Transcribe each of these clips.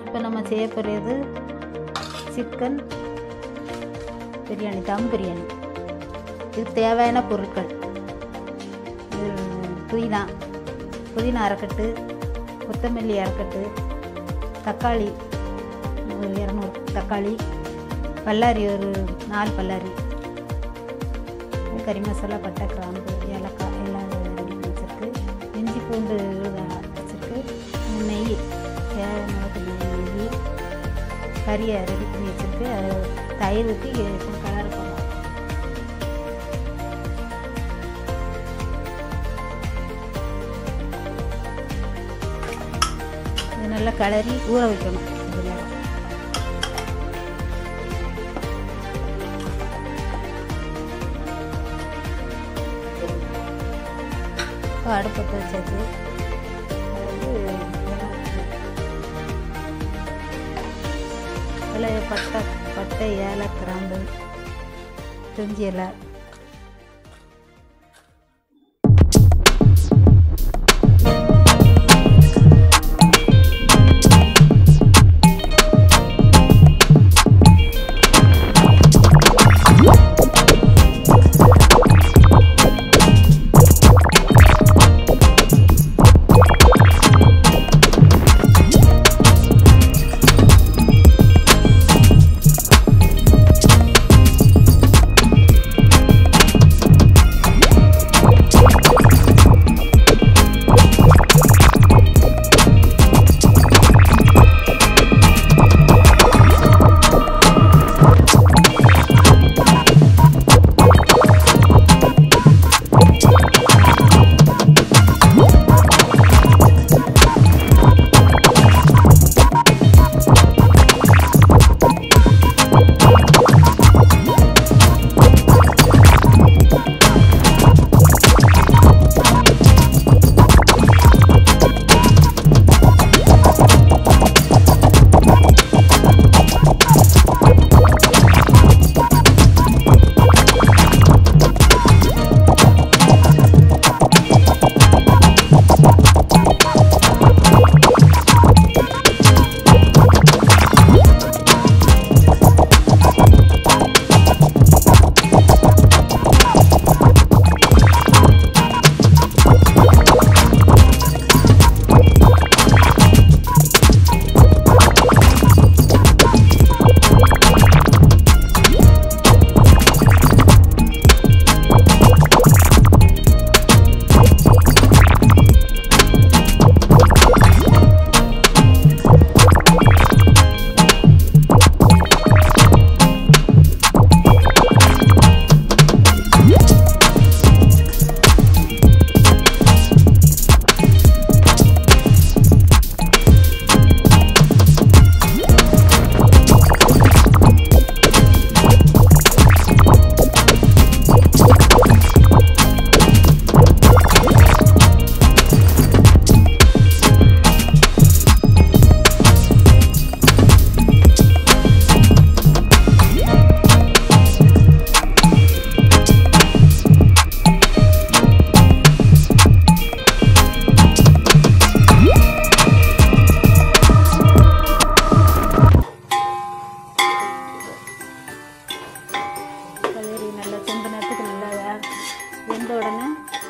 இப்போ நம்ம செய்ய போகிறது சிக்கன் பிரியாணி தம் பிரியாணி இதுக்கு தேவையான பொருட்கள் இது புதினா புதினா அரைக்கட்டு கொத்தமல்லி அரைக்கட்டு தக்காளி ஒரு இரநூறு தக்காளி பல்லாரி ஒரு நாலு பல்லாரி கறி மசாலா பட்டை கிராம்பு ஏலக்காய் எல்லாம் ரெடி பண்ணி வச்சுருக்கு இஞ்சி பூண்டு விழுத- வச்சுருக்கு நெய் தேவையான அளவுக்கு நெய் கறியை ரெடி பண்ணி வச்சுருக்கு அது தயிர் ஊற்றி கலர் போடலாம் இது நல்லா கிளறி ஊற வைக்கணும் கொஞ்ச நேரம் இப்போ அடுப்பத்தை வச்சாச்சு அது வந்து இதில் பட்டை பட்டை ஏலை கிராம்பு பிரிஞ்சி இலை கலரி நல்லா செம்ப நேரத்துக்கு நல்லா வே- வெந்த உடனே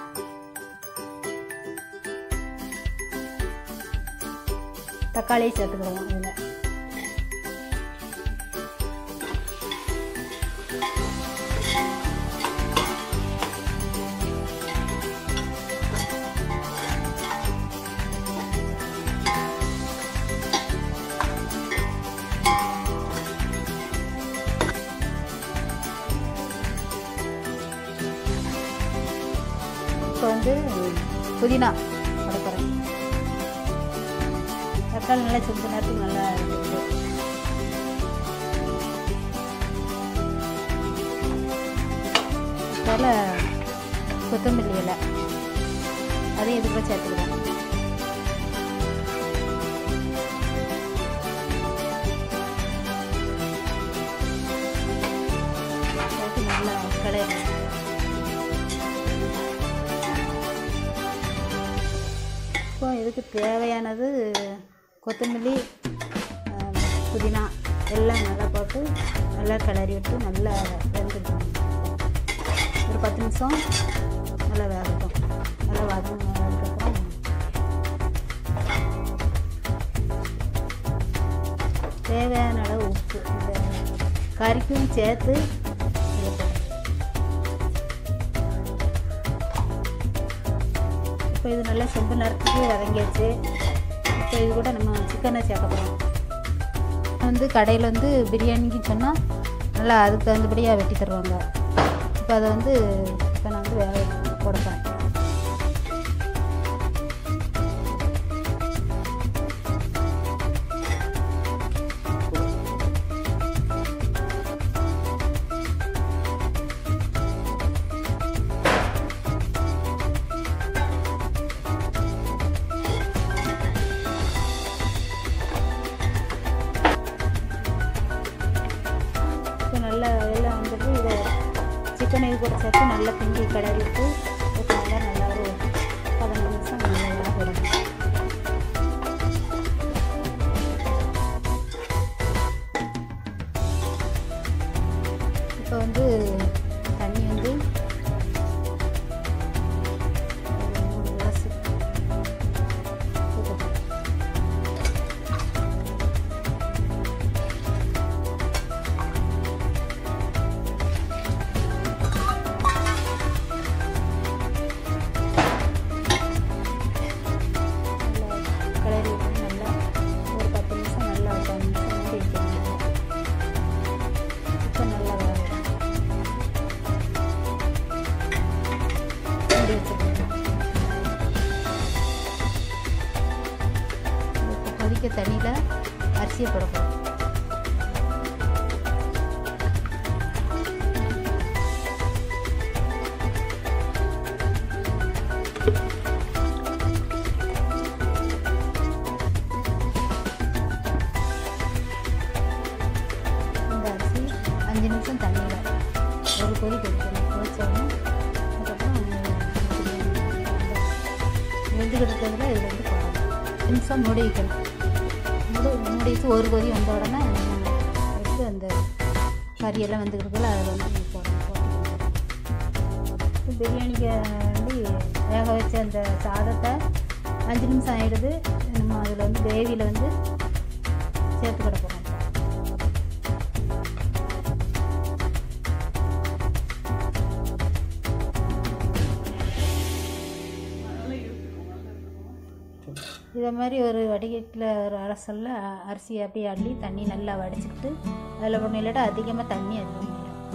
தக்காளியை சேர்த்துக்கிறோம் இதில் இப்போ வந்து புதினா வளர்க்குறேன் தக்காளி நல்லா செஞ்ச நேரத்துக்கு நல்லா இருக்குது அதில் கொத்தமல்லி இலை அதையும் இதுக்குள்ள சேர்த்துக்கலாம் சேர்த்து நல்லா கிளறி இப்போ இதுக்கு தேவையானது கொத்தமல்லி புதினா எல்லாம் நல்லா போட்டு நல்லா கிளறி விட்டு நல்லா வெந்துடணும் ஒரு பத்து நிமிஷம் நல்லா வேகட்டும் நல்லா வதங்கினதுக்கப்புறம் தேவையான அளவு உப்பு இந்த கறிக்கும் சேர்த்து சேர்க்கணும். இப்போ இது நல்லா செம்பு நிறத்துக்கு வதங்கியாச்சு இப்போ இது கூட நம்ம சிக்கனை சேர்க்க போகிறோம் வந்து கடையில் வந்து பிரியாணிக்கு சொன்னால் நல்லா அதுக்கு தகுந்தபடியாக வெட்டி தருவாங்க இப்போ அதை வந்து இப்போ நான் வந்து வேக கொடுப்பேன் இப்போ நல்லா எல்லாம் வந்துட்டு இதை சிக்கனை இது கூட சேர்த்து நல்லா கிண்டி கிளறிட்டு நல்லா நல்லா ஒரு பதினஞ்சு நிமிஷம் நல்லா வேக விடணும் இப்போ வந்து தண்ணி வந்து ஒரு மூணு கிளாஸ் ஊற்றணும் நல்லா கிளறி விட்டு நல்லா ஒரு பத்து நிமிஷம் நல்லா பதினஞ்சு நிமிஷம் மூடி வைக்கணும் சிக்கன் நல்லா வேகணும் மூடி வச்சுக்கணும் இப்போ கொதிக்க தண்ணியில் அரிசியை போடணும் இந்த அரிசி அஞ்சு நிமிஷம் தண்ணியில் ஒரு கொதி கொதிக்கணும் கொதிச்சோடனே அதுக்கப்புறம் வெந்து கிடக்கிறதுல இதில் வந்து போடணும் அஞ்சு நிமிஷம் மூடி வைக்கணும் மூடி மூடி வச்சு ஒரு கொதி வந்த உடனே நம்ம எடுத்து அந்த கறியெல்லாம் வந்து கிடக்கல அதில் வந்து நம்ம போடணும் போட்டுக்கணும் இப்போ பிரியாணிக்கு வந்து வேக வச்ச அந்த சாதத்தை அஞ்சு நிமிஷம் ஆகிடுது நம்ம அதில் வந்து கிரேவியில் வந்து சேர்த்து கிட போகிறோம் இதை மாதிரி ஒரு வடிகட்டில் ஒரு அரசல்ல அரிசி அப்படியே அள்ளி தண்ணி நல்லா வடிச்சுக்கிட்டு அதில் ஒன்றும் இல்லாட்டா அதிகமாக தண்ணி அதிகம்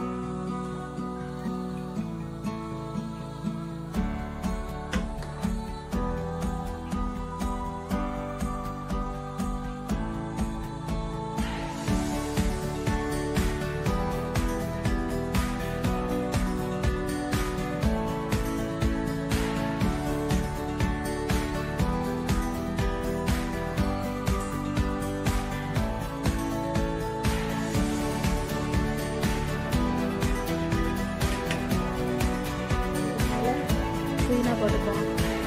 புதினா போட்டுப்போம்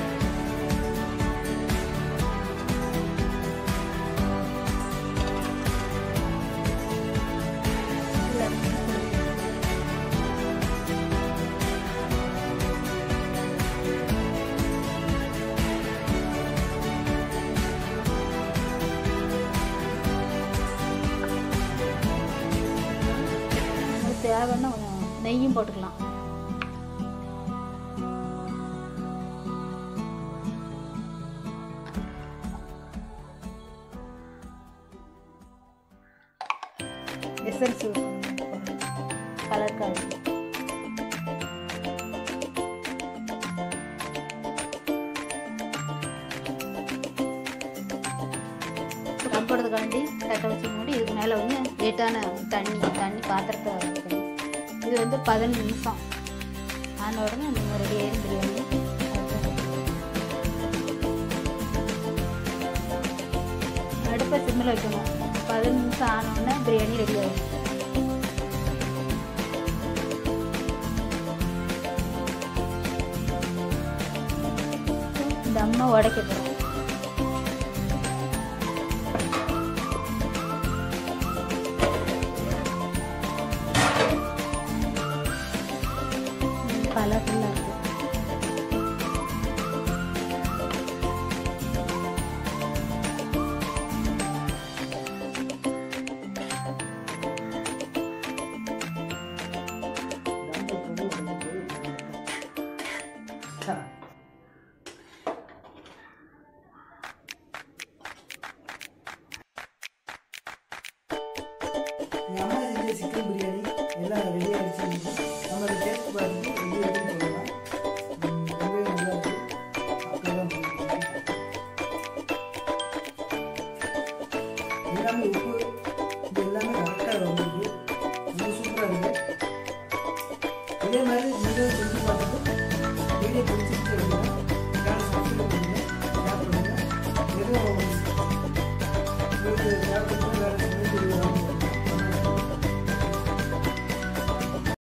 தேவைன்னா கொஞ்சம் நெய்யும் போட்டுக்கலாம் எசன்ஸ் கலருக்காக தம் போடுறதுக்காண்டி தட்டை வச்சு மூடி இதுக்கு மேலே வந்து லேட்டான தண்ணி தண்ணி பாத்திரத்தை வைக்கணும் இது வந்து பதினஞ்சு நிமிஷம் ஆன உடனே நம்ம ரெடி ஆயிரும் பிரியாணி அடுப்பை சிம்மில் வைக்கணும் பதினஞ்சு நிமிஷம் ஆன உடனே பிரியாணி ரெடி ஆகும் தம்மை உடைக்க போகிறோம் கலர்ஃபுல்லாக இருக்குது எங்கள் அம்மா செஞ்ச சிக்கன் பிரியாணி எல்லாம் ரெடி ஆகிடுச்சு நம்ம அதை டேஸ்ட் பார்த்துட்டு எப்படி இருக்குன்னு சொல்லலாம் ம், ரொம்பவே நல்லா இருக்கு அப்படியே தான் எல்லாமே உப்பு இது எல்லாமே கரெக்டாக வந்துருக்கு ரொம்ப சூப்பராக இருக்கு இதே மாதிரி நீங்களும் செஞ்சு பார்த்துட்டு வீடியோ பிடிச்சிருச்சு அப்படின்னா சேனல் சப்ஸ்கிரைப் பண்ணுங்கள் ஷேர் பண்ணுங்கள் எதுவும்